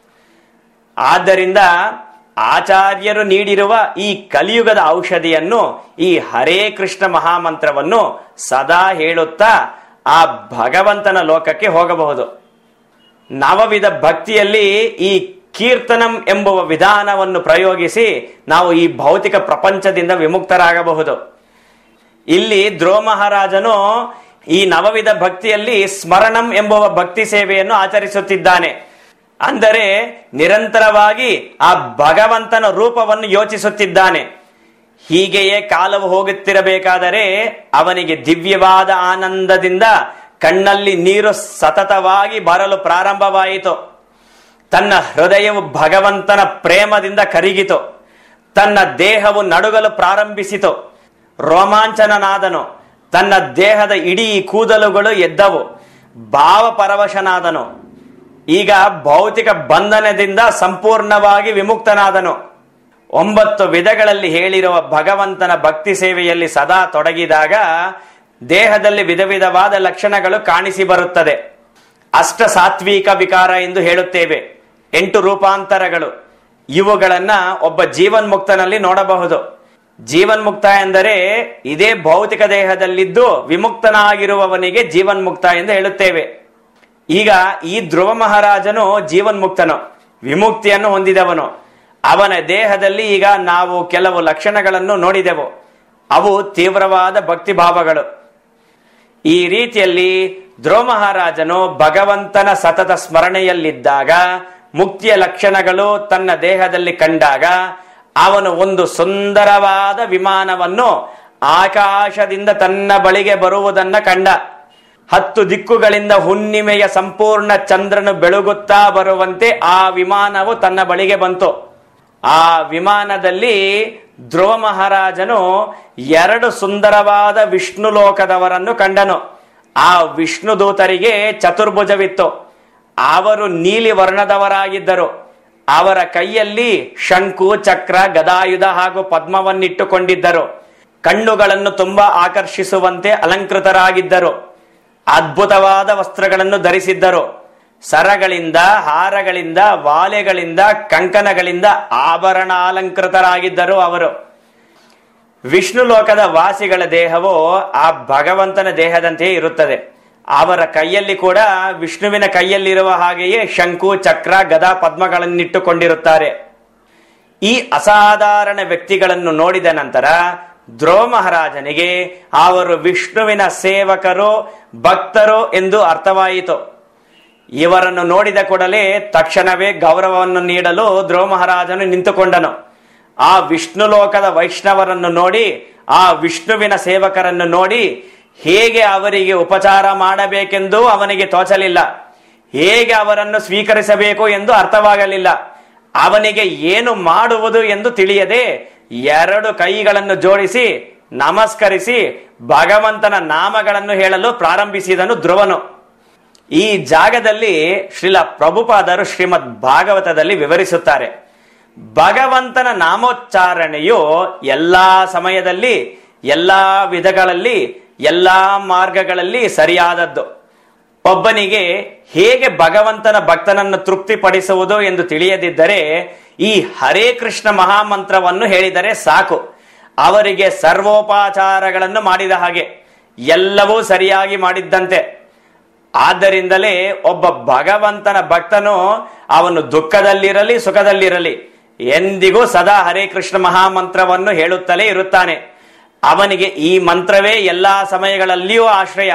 ಆದ್ದರಿಂದ ಆಚಾರ್ಯರು ನೀಡಿರುವ ಈ ಕಲಿಯುಗದ ಔಷಧಿಯನ್ನು ಈ ಹರೇ ಕೃಷ್ಣ ಮಹಾಮಂತ್ರವನ್ನು ಸದಾ ಹೇಳುತ್ತಾ ಆ ಭಗವಂತನ ಲೋಕಕ್ಕೆ ಹೋಗಬಹುದು ನವವಿಧ ಭಕ್ತಿಯಲ್ಲಿ ಈ ಕೀರ್ತನಂ ಎಂಬುವ ವಿಧಾನವನ್ನು ಪ್ರಯೋಗಿಸಿ ನಾವು ಈ ಭೌತಿಕ ಪ್ರಪಂಚದಿಂದ ವಿಮುಕ್ತರಾಗಬಹುದು ಇಲ್ಲಿ ಧ್ರುವ ಮಹಾರಾಜನು ಈ ನವವಿಧ ಭಕ್ತಿಯಲ್ಲಿ ಸ್ಮರಣಂ ಎಂಬುವ ಭಕ್ತಿ ಸೇವೆಯನ್ನು ಆಚರಿಸುತ್ತಿದ್ದಾನೆ ಅಂದರೆ ನಿರಂತರವಾಗಿ ಆ ಭಗವಂತನ ರೂಪವನ್ನು ಯೋಚಿಸುತ್ತಿದ್ದಾನೆ ಹೀಗೆಯೇ ಕಾಲವು ಹೋಗುತ್ತಿರಬೇಕಾದರೆ ಅವನಿಗೆ ದಿವ್ಯವಾದ ಆನಂದದಿಂದ ಕಣ್ಣಲ್ಲಿ ನೀರು ಸತತವಾಗಿ ಬರಲು ಪ್ರಾರಂಭವಾಯಿತು ತನ್ನ ಹೃದಯವು ಭಗವಂತನ ಪ್ರೇಮದಿಂದ ಕರಿಗಿತು ತನ್ನ ದೇಹವು ನಡುಗಲು ಪ್ರಾರಂಭಿಸಿತು ರೋಮಾಂಚನನಾದನು ತನ್ನ ದೇಹದ ಇಡೀ ಕೂದಲುಗಳು ಎದ್ದವು ಭಾವಪರವಶನಾದನು ಈಗ ಭೌತಿಕ ಬಂಧನದಿಂದ ಸಂಪೂರ್ಣವಾಗಿ ವಿಮುಕ್ತನಾದನು ಒಂಬತ್ತು ವಿಧಗಳಲ್ಲಿ ಹೇಳಿರುವ ಭಗವಂತನ ಭಕ್ತಿ ಸೇವೆಯಲ್ಲಿ ಸದಾ ತೊಡಗಿದಾಗ ದೇಹದಲ್ಲಿ ವಿಧ ವಿಧವಾದ ಲಕ್ಷಣಗಳು ಕಾಣಿಸಿ ಬರುತ್ತದೆ ಅಷ್ಟ ಸಾತ್ವಿಕ ವಿಕಾರ ಎಂದು ಹೇಳುತ್ತೇವೆ ಎಂಟು ರೂಪಾಂತರಗಳು ಇವುಗಳನ್ನ ಒಬ್ಬ ಜೀವನ್ಮುಕ್ತನಲ್ಲಿ ನೋಡಬಹುದು ಜೀವನ್ಮುಕ್ತ ಎಂದರೆ ಇದೇ ಭೌತಿಕ ದೇಹದಲ್ಲಿದ್ದು ವಿಮುಕ್ತನಾಗಿರುವವನಿಗೆ ಜೀವನ್ಮುಕ್ತ ಎಂದು ಹೇಳುತ್ತೇವೆ ಈಗ ಈ ಧ್ರುವ ಮಹಾರಾಜನು ಜೀವನ್ಮುಕ್ತನು ವಿಮುಕ್ತಿಯನ್ನು ಹೊಂದಿದವನು ಅವನ ದೇಹದಲ್ಲಿ ಈಗ ನಾವು ಕೆಲವು ಲಕ್ಷಣಗಳನ್ನು ನೋಡಿದೆವು ಅವು ತೀವ್ರವಾದ ಭಕ್ತಿ ಭಾವಗಳು ಈ ರೀತಿಯಲ್ಲಿ ಧ್ರುವ ಮಹಾರಾಜನು ಭಗವಂತನ ಸತತ ಸ್ಮರಣೆಯಲ್ಲಿದ್ದಾಗ ಮುಕ್ತಿಯ ಲಕ್ಷಣಗಳು ತನ್ನ ದೇಹದಲ್ಲಿ ಕಂಡಾಗ ಅವನು ಒಂದು ಸುಂದರವಾದ ವಿಮಾನವನ್ನು ಆಕಾಶದಿಂದ ತನ್ನ ಬಳಿಗೆ ಬರುವುದನ್ನ ಕಂಡ ಹತ್ತು ದಿಕ್ಕುಗಳಿಂದ ಹುಣ್ಣಿಮೆಯ ಸಂಪೂರ್ಣ ಚಂದ್ರನು ಬೆಳಗುತ್ತಾ ಬರುವಂತೆ ಆ ವಿಮಾನವು ತನ್ನ ಬಳಿಗೆ ಬಂತು ಆ ವಿಮಾನದಲ್ಲಿ ಧ್ರುವ ಮಹಾರಾಜನು ಎರಡು ಸುಂದರವಾದ ವಿಷ್ಣು ಲೋಕದವರನ್ನು ಕಂಡನು ಆ ವಿಷ್ಣು ದೂತರಿಗೆ ಚತುರ್ಭುಜವಿತ್ತು ಅವರು ನೀಲಿ ವರ್ಣದವರಾಗಿದ್ದರು ಅವರ ಕೈಯಲ್ಲಿ ಶಂಕು ಚಕ್ರ ಗದಾಯುಧ ಹಾಗೂ ಪದ್ಮವನ್ನಿಟ್ಟುಕೊಂಡಿದ್ದರು ಕಣ್ಣುಗಳನ್ನು ತುಂಬಾ ಆಕರ್ಷಿಸುವಂತೆ ಅಲಂಕೃತರಾಗಿದ್ದರು ಅದ್ಭುತವಾದ ವಸ್ತ್ರಗಳನ್ನು ಧರಿಸಿದ್ದರು ಸರಗಳಿಂದ ಹಾರಗಳಿಂದ ವಾಲೆಗಳಿಂದ ಕಂಕಣಗಳಿಂದ ಆಭರಣ ಅಲಂಕೃತರಾಗಿದ್ದರು ಅವರು ವಿಷ್ಣು ಲೋಕದ ವಾಸಿಗಳ ದೇಹವು ಆ ಭಗವಂತನ ದೇಹದಂತೆಯೇ ಇರುತ್ತದೆ ಅವರ ಕೈಯಲ್ಲಿ ಕೂಡ ವಿಷ್ಣುವಿನ ಕೈಯಲ್ಲಿರುವ ಹಾಗೆಯೇ ಶಂಕು ಚಕ್ರ ಗದಾ ಪದ್ಮಗಳನ್ನಿಟ್ಟುಕೊಂಡಿರುತ್ತಾರೆ ಈ ಅಸಾಧಾರಣ ವ್ಯಕ್ತಿಗಳನ್ನು ನೋಡಿದ ನಂತರ ಧ್ರುವ ಮಹಾರಾಜನಿಗೆ ಅವರು ವಿಷ್ಣುವಿನ ಸೇವಕರು ಭಕ್ತರು ಎಂದು ಅರ್ಥವಾಯಿತು ಇವರನ್ನು ನೋಡಿದ ಕೂಡಲೇ ತಕ್ಷಣವೇ ಗೌರವವನ್ನು ನೀಡಲು ಧ್ರುವ ಮಹಾರಾಜನು ನಿಂತುಕೊಂಡನು ಆ ವಿಷ್ಣು ಲೋಕದ ವೈಷ್ಣವರನ್ನು ನೋಡಿ ಆ ವಿಷ್ಣುವಿನ ಸೇವಕರನ್ನು ನೋಡಿ ಹೇಗೆ ಅವರಿಗೆ ಉಪಚಾರ ಮಾಡಬೇಕೆಂದು ಅವನಿಗೆ ತೋಚಲಿಲ್ಲ ಹೇಗೆ ಅವರನ್ನು ಸ್ವೀಕರಿಸಬೇಕು ಎಂದು ಅರ್ಥವಾಗಲಿಲ್ಲ ಅವನಿಗೆ ಏನು ಮಾಡುವುದು ಎಂದು ತಿಳಿಯದೆ ಎರಡು ಕೈಗಳನ್ನು ಜೋಡಿಸಿ ನಮಸ್ಕರಿಸಿ ಭಗವಂತನ ನಾಮಗಳನ್ನು ಹೇಳಲು ಪ್ರಾರಂಭಿಸಿದನು ಧ್ರುವನು ಈ ಜಾಗದಲ್ಲಿ ಶ್ರೀಲ ಪ್ರಭುಪಾದರು ಶ್ರೀಮದ್ ಭಾಗವತದಲ್ಲಿ ವಿವರಿಸುತ್ತಾರೆ ಭಗವಂತನ ನಾಮೋಚ್ಚಾರಣೆಯು ಎಲ್ಲಾ ಸಮಯದಲ್ಲಿ ಎಲ್ಲಾ ವಿಧಗಳಲ್ಲಿ ಎಲ್ಲಾ ಮಾರ್ಗಗಳಲ್ಲಿ ಸರಿಯಾದದ್ದು ಒಬ್ಬನಿಗೆ ಹೇಗೆ ಭಗವಂತನ ಭಕ್ತನನ್ನು ತೃಪ್ತಿಪಡಿಸುವುದು ಎಂದು ತಿಳಿಯದಿದ್ದರೆ ಈ ಹರೇ ಕೃಷ್ಣ ಮಹಾಮಂತ್ರವನ್ನು ಹೇಳಿದರೆ ಸಾಕು ಅವರಿಗೆ ಸರ್ವೋಪಚಾರಗಳನ್ನು ಮಾಡಿದ ಹಾಗೆ ಎಲ್ಲವೂ ಸರಿಯಾಗಿ ಮಾಡಿದ್ದಂತೆ ಆದ್ದರಿಂದಲೇ ಒಬ್ಬ ಭಗವಂತನ ಭಕ್ತನು ಅವನು ದುಃಖದಲ್ಲಿರಲಿ ಸುಖದಲ್ಲಿರಲಿ ಎಂದಿಗೂ ಸದಾ ಹರೇ ಕೃಷ್ಣ ಮಹಾಮಂತ್ರವನ್ನು ಹೇಳುತ್ತಲೇ ಇರುತ್ತಾನೆ ಅವನಿಗೆ ಈ ಮಂತ್ರವೇ ಎಲ್ಲಾ ಸಮಯಗಳಲ್ಲಿಯೂ ಆಶ್ರಯ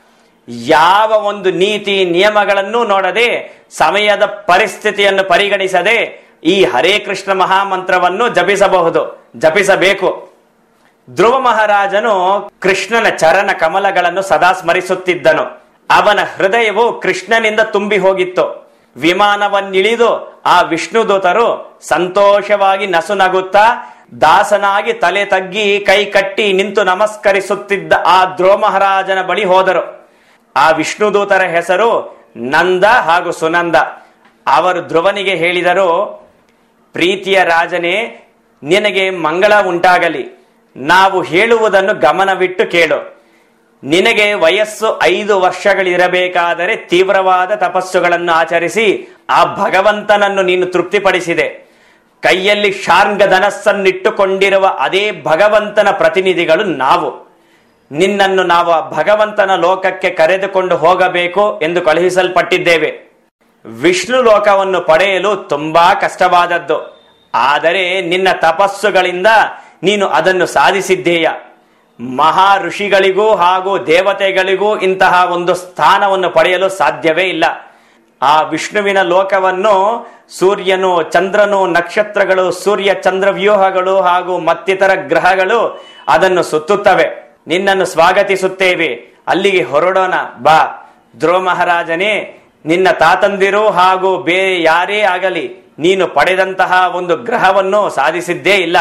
ಯಾವ ಒಂದು ನೀತಿ ನಿಯಮಗಳನ್ನು ನೋಡದೆ ಸಮಯದ ಪರಿಸ್ಥಿತಿಯನ್ನು ಪರಿಗಣಿಸದೆ ಈ ಹರೇ ಕೃಷ್ಣ ಮಹಾಮಂತ್ರವನ್ನು ಜಪಿಸಬಹುದು ಜಪಿಸಬೇಕು ಧ್ರುವ ಮಹಾರಾಜನು ಕೃಷ್ಣನ ಚರಣ ಕಮಲಗಳನ್ನು ಸದಾ ಸ್ಮರಿಸುತ್ತಿದ್ದನು ಅವನ ಹೃದಯವು ಕೃಷ್ಣನಿಂದ ತುಂಬಿ ಹೋಗಿತ್ತು ವಿಮಾನವನ್ನಿಳಿದು ಆ ವಿಷ್ಣು ದೂತರು ಸಂತೋಷವಾಗಿ ನಸುನಗುತ್ತಾ ದಾಸನಾಗಿ ತಲೆ ತಗ್ಗಿ ಕೈ ಕಟ್ಟಿ ನಿಂತು ನಮಸ್ಕರಿಸುತ್ತಿದ್ದ ಆ ಧ್ರುವ ಮಹಾರಾಜನ ಬಳಿ ಹೋದರು ಆ ವಿಷ್ಣು ದೂತರ ಹೆಸರು ನಂದ ಹಾಗೂ ಸುನಂದ ಅವರು ಧ್ರುವನಿಗೆ ಹೇಳಿದರು ಪ್ರೀತಿಯ ರಾಜನೇ ನಿನಗೆ ಮಂಗಳ ಉಂಟಾಗಲಿ ನಾವು ಹೇಳುವುದನ್ನು ಗಮನವಿಟ್ಟು ಕೇಳು ನಿನಗೆ ವಯಸ್ಸು ಐದು ವರ್ಷಗಳಿರಬೇಕಾದರೆ ತೀವ್ರವಾದ ತಪಸ್ಸುಗಳನ್ನು ಆಚರಿಸಿ ಆ ಭಗವಂತನನ್ನು ನೀನು ತೃಪ್ತಿಪಡಿಸಿದೆ ಕೈಯಲ್ಲಿ ಶಾರ್ಂಗ ಧನಸ್ಸನ್ನಿಟ್ಟುಕೊಂಡಿರುವ ಅದೇ ಭಗವಂತನ ಪ್ರತಿನಿಧಿಗಳು ನಾವು ನಿನ್ನನ್ನು ನಾವು ಆ ಭಗವಂತನ ಲೋಕಕ್ಕೆ ಕರೆದುಕೊಂಡು ಹೋಗಬೇಕು ಎಂದು ಕಳುಹಿಸಲ್ಪಟ್ಟಿದ್ದೇವೆ ವಿಷ್ಣು ಲೋಕವನ್ನು ಪಡೆಯಲು ತುಂಬಾ ಕಷ್ಟವಾದದ್ದು ಆದರೆ ನಿನ್ನ ತಪಸ್ಸುಗಳಿಂದ ನೀನು ಅದನ್ನು ಸಾಧಿಸಿದ್ದೀಯ ಮಹಾ ಋಷಿಗಳಿಗೂ ಹಾಗೂ ದೇವತೆಗಳಿಗೂ ಇಂತಹ ಒಂದು ಸ್ಥಾನವನ್ನು ಪಡೆಯಲು ಸಾಧ್ಯವೇ ಇಲ್ಲ ಆ ವಿಷ್ಣುವಿನ ಲೋಕವನ್ನು ಸೂರ್ಯನು ಚಂದ್ರನು ನಕ್ಷತ್ರಗಳು ಸೂರ್ಯ ಚಂದ್ರ ವ್ಯೂಹಗಳು ಹಾಗೂ ಮತ್ತಿತರ ಗ್ರಹಗಳು ಅದನ್ನು ಸುತ್ತುತ್ತವೆ ನಿನ್ನನ್ನು ಸ್ವಾಗತಿಸುತ್ತೇವೆ ಅಲ್ಲಿಗೆ ಹೊರಡೋಣ ಬಾ ಧ್ರುವ ಮಹಾರಾಜನೇ ನಿನ್ನ ತಾತಂದಿರು ಹಾಗೂ ಬೇರೆ ಯಾರೇ ಆಗಲಿ ನೀನು ಪಡೆದಂತಹ ಒಂದು ಗ್ರಹವನ್ನು ಸಾಧಿಸಿದ್ದೇ ಇಲ್ಲ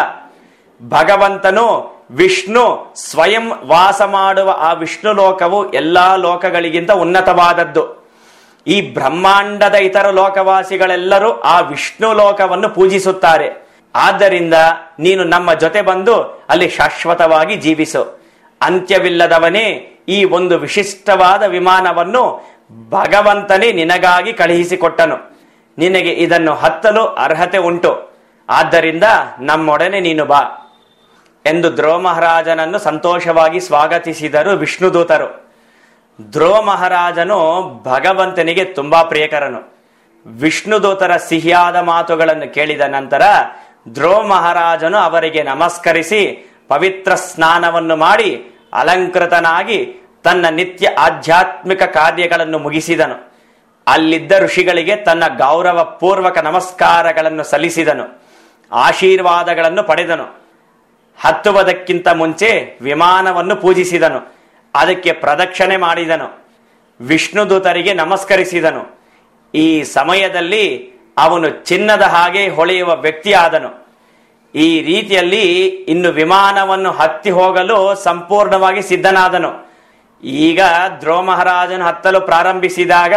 ಭಗವಂತನು ವಿಷ್ಣು ಸ್ವಯಂ ವಾಸ ಮಾಡುವ ಆ ವಿಷ್ಣು ಲೋಕವು ಎಲ್ಲಾ ಲೋಕಗಳಿಗಿಂತ ಉನ್ನತವಾದದ್ದು ಈ ಬ್ರಹ್ಮಾಂಡದ ಇತರ ಲೋಕವಾಸಿಗಳೆಲ್ಲರೂ ಆ ವಿಷ್ಣು ಲೋಕವನ್ನು ಪೂಜಿಸುತ್ತಾರೆ ಆದ್ದರಿಂದ ನೀನು ನಮ್ಮ ಜೊತೆ ಬಂದು ಅಲ್ಲಿ ಶಾಶ್ವತವಾಗಿ ಜೀವಿಸು ಅಂತ್ಯವಿಲ್ಲದವನೇ ಈ ಒಂದು ವಿಶಿಷ್ಟವಾದ ವಿಮಾನವನ್ನು ಭಗವಂತನೇ ನಿನಗಾಗಿ ಕಳುಹಿಸಿಕೊಟ್ಟನು ನಿನಗೆ ಇದನ್ನು ಹತ್ತಲು ಅರ್ಹತೆ ಉಂಟು ಆದ್ದರಿಂದ ನಮ್ಮೊಡನೆ ನೀನು ಬಾ ಎಂದು ಧ್ರುವ ಮಹಾರಾಜನನ್ನು ಸಂತೋಷವಾಗಿ ಸ್ವಾಗತಿಸಿದರು ವಿಷ್ಣುದೂತರು ಧ್ರುವ ಮಹಾರಾಜನು ಭಗವಂತನಿಗೆ ತುಂಬಾ ಪ್ರಿಯಕರನು ವಿಷ್ಣುದೂತರ ಸಿಹಿಯಾದ ಮಾತುಗಳನ್ನು ಕೇಳಿದ ನಂತರ ಧ್ರುವ ಮಹಾರಾಜನು ಅವರಿಗೆ ನಮಸ್ಕರಿಸಿ ಪವಿತ್ರ ಸ್ನಾನವನ್ನು ಮಾಡಿ ಅಲಂಕೃತನಾಗಿ ತನ್ನ ನಿತ್ಯ ಆಧ್ಯಾತ್ಮಿಕ ಕಾರ್ಯಗಳನ್ನು ಮುಗಿಸಿದನು ಅಲ್ಲಿದ್ದ ಋಷಿಗಳಿಗೆ ತನ್ನ ಗೌರವ ಪೂರ್ವಕ ನಮಸ್ಕಾರಗಳನ್ನು ಸಲ್ಲಿಸಿದನು ಆಶೀರ್ವಾದಗಳನ್ನು ಪಡೆದನು ಹತ್ತುವುದಕ್ಕಿಂತ ಮುಂಚೆ ವಿಮಾನವನ್ನು ಪೂಜಿಸಿದನು ಅದಕ್ಕೆ ಪ್ರದಕ್ಷಿಣೆ ಮಾಡಿದನು ವಿಷ್ಣುದೂತರಿಗೆ ನಮಸ್ಕರಿಸಿದನು ಈ ಸಮಯದಲ್ಲಿ ಅವನು ಚಿನ್ನದ ಹಾಗೆ ಹೊಳೆಯುವ ವ್ಯಕ್ತಿಯಾದನು ಈ ರೀತಿಯಲ್ಲಿ ಇನ್ನು ವಿಮಾನವನ್ನು ಹತ್ತಿ ಹೋಗಲು ಸಂಪೂರ್ಣವಾಗಿ ಸಿದ್ಧನಾದನು ಈಗ ಧ್ರುವ ಮಹಾರಾಜನು ಹತ್ತಲು ಪ್ರಾರಂಭಿಸಿದಾಗ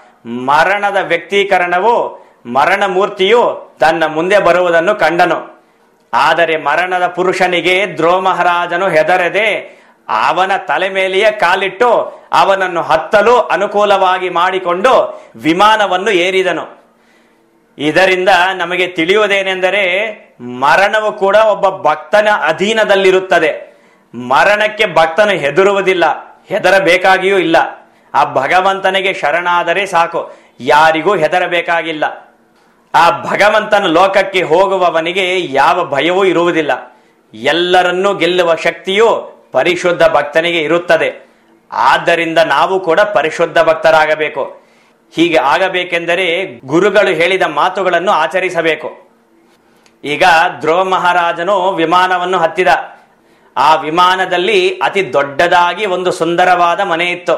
ಮರಣದ ವ್ಯಕ್ತೀಕರಣವು ಮರಣ ಮೂರ್ತಿಯು ತನ್ನ ಮುಂದೆ ಬರುವುದನ್ನು ಕಂಡನು ಆದರೆ ಮರಣದ ಪುರುಷನಿಗೆ ಧ್ರುವ ಮಹಾರಾಜನು ಹೆದರದೆ ಅವನ ತಲೆ ಮೇಲೆಯೇ ಕಾಲಿಟ್ಟು ಅವನನ್ನು ಹತ್ತಲು ಅನುಕೂಲವಾಗಿ ಮಾಡಿಕೊಂಡು ವಿಮಾನವನ್ನು ಏರಿದನು ಇದರಿಂದ ನಮಗೆ ತಿಳಿಯುವುದೇನೆಂದರೆ ಮರಣವು ಕೂಡ ಒಬ್ಬ ಭಕ್ತನ ಅಧೀನದಲ್ಲಿರುತ್ತದೆ ಮರಣಕ್ಕೆ ಭಕ್ತನು ಹೆದರುವುದಿಲ್ಲ ಹೆದರಬೇಕಾಗಿಯೂ ಇಲ್ಲ ಆ ಭಗವಂತನಿಗೆ ಶರಣಾದರೆ ಸಾಕು ಯಾರಿಗೂ ಹೆದರಬೇಕಾಗಿಲ್ಲ ಆ ಭಗವಂತನ ಲೋಕಕ್ಕೆ ಹೋಗುವವನಿಗೆ ಯಾವ ಭಯವೂ ಇರುವುದಿಲ್ಲ ಎಲ್ಲರನ್ನೂ ಗೆಲ್ಲುವ ಶಕ್ತಿಯು ಪರಿಶುದ್ಧ ಭಕ್ತನಿಗೆ ಇರುತ್ತದೆ ಆದ್ದರಿಂದ ನಾವು ಕೂಡ ಪರಿಶುದ್ಧ ಭಕ್ತರಾಗಬೇಕು ಹೀಗೆ ಆಗಬೇಕೆಂದರೆ ಗುರುಗಳು ಹೇಳಿದ ಮಾತುಗಳನ್ನು ಆಚರಿಸಬೇಕು ಈಗ ಧ್ರುವ ಮಹಾರಾಜನು ವಿಮಾನವನ್ನು ಹತ್ತಿದ ಆ ವಿಮಾನದಲ್ಲಿ ಅತಿ ದೊಡ್ಡದಾಗಿ ಒಂದು ಸುಂದರವಾದ ಮನೆ ಇತ್ತು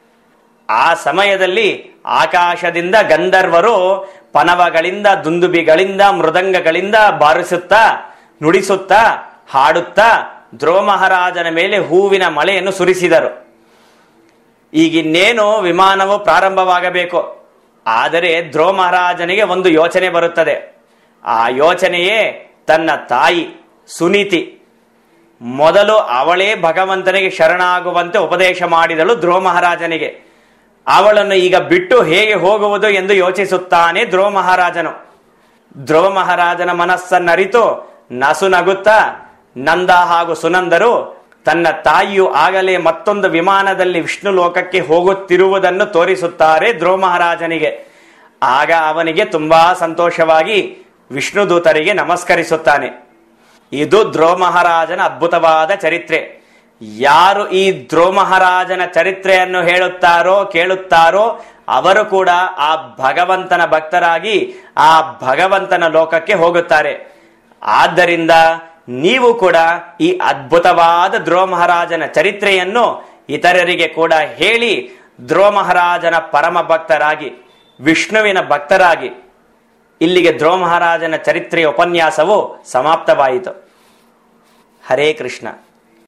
ಆ ಸಮಯದಲ್ಲಿ ಆಕಾಶದಿಂದ ಗಂಧರ್ವರು ಪನವಗಳಿಂದ ದುಂದುಬಿಗಳಿಂದ ಮೃದಂಗಗಳಿಂದ ಬಾರಿಸುತ್ತಾ ನುಡಿಸುತ್ತಾ ಹಾಡುತ್ತಾ ಧ್ರುವ ಮಹಾರಾಜನ ಮೇಲೆ ಹೂವಿನ ಮಳೆಯನ್ನು ಸುರಿಸಿದರು ಈಗಿನ್ನೇನು ವಿಮಾನವು ಪ್ರಾರಂಭವಾಗಬೇಕು ಆದರೆ ಧ್ರುವ ಮಹಾರಾಜನಿಗೆ ಒಂದು ಯೋಚನೆ ಬರುತ್ತದೆ ಆ ಯೋಚನೆಯೇ ತನ್ನ ತಾಯಿ ಸುನೀತಿ ಮೊದಲು ಅವಳೇ ಭಗವಂತನಿಗೆ ಶರಣಾಗುವಂತೆ ಉಪದೇಶ ಮಾಡಿದಳು ಧ್ರುವ ಮಹಾರಾಜನಿಗೆ ಅವಳನ್ನು ಈಗ ಬಿಟ್ಟು ಹೇಗೆ ಹೋಗುವುದು ಎಂದು ಯೋಚಿಸುತ್ತಾನೆ ಧ್ರುವ ಮಹಾರಾಜನು ಧ್ರುವ ಮಹಾರಾಜನ ಮನಸ್ಸನ್ನರಿತು ನಸು ನಗುತ್ತಾ ನಂದ ಹಾಗೂ ಸುನಂದರು ತನ್ನ ತಾಯಿಯು ಆಗಲೇ ಮತ್ತೊಂದು ವಿಮಾನದಲ್ಲಿ ವಿಷ್ಣು ಲೋಕಕ್ಕೆ ಹೋಗುತ್ತಿರುವುದನ್ನು ತೋರಿಸುತ್ತಾರೆ ಧ್ರುವ ಮಹಾರಾಜನಿಗೆ ಆಗ ಅವನಿಗೆ ತುಂಬಾ ಸಂತೋಷವಾಗಿ ವಿಷ್ಣು ದೂತರಿಗೆ ನಮಸ್ಕರಿಸುತ್ತಾನೆ ಇದು ಧ್ರುವ ಮಹಾರಾಜನ ಅದ್ಭುತವಾದ ಚರಿತ್ರೆ ಯಾರು ಈ ಧ್ರುವ ಮಹಾರಾಜನ ಚರಿತ್ರೆಯನ್ನು ಹೇಳುತ್ತಾರೋ ಕೇಳುತ್ತಾರೋ ಅವರು ಕೂಡ ಆ ಭಗವಂತನ ಭಕ್ತರಾಗಿ ಆ ಭಗವಂತನ ಲೋಕಕ್ಕೆ ಹೋಗುತ್ತಾರೆ ಆದ್ದರಿಂದ ನೀವು ಕೂಡ ಈ ಅದ್ಭುತವಾದ ಧ್ರುವ ಮಹಾರಾಜನ ಚರಿತ್ರೆಯನ್ನು ಇತರರಿಗೆ ಕೂಡ ಹೇಳಿ ಧ್ರುವ ಮಹಾರಾಜನ ಪರಮ ಭಕ್ತರಾಗಿ ವಿಷ್ಣುವಿನ ಭಕ್ತರಾಗಿ ಇಲ್ಲಿಗೆ ಧ್ರುವ ಮಹಾರಾಜನ ಚರಿತ್ರೆಯ ಉಪನ್ಯಾಸವು ಸಮಾಪ್ತವಾಯಿತು ಹರೇ ಕೃಷ್ಣ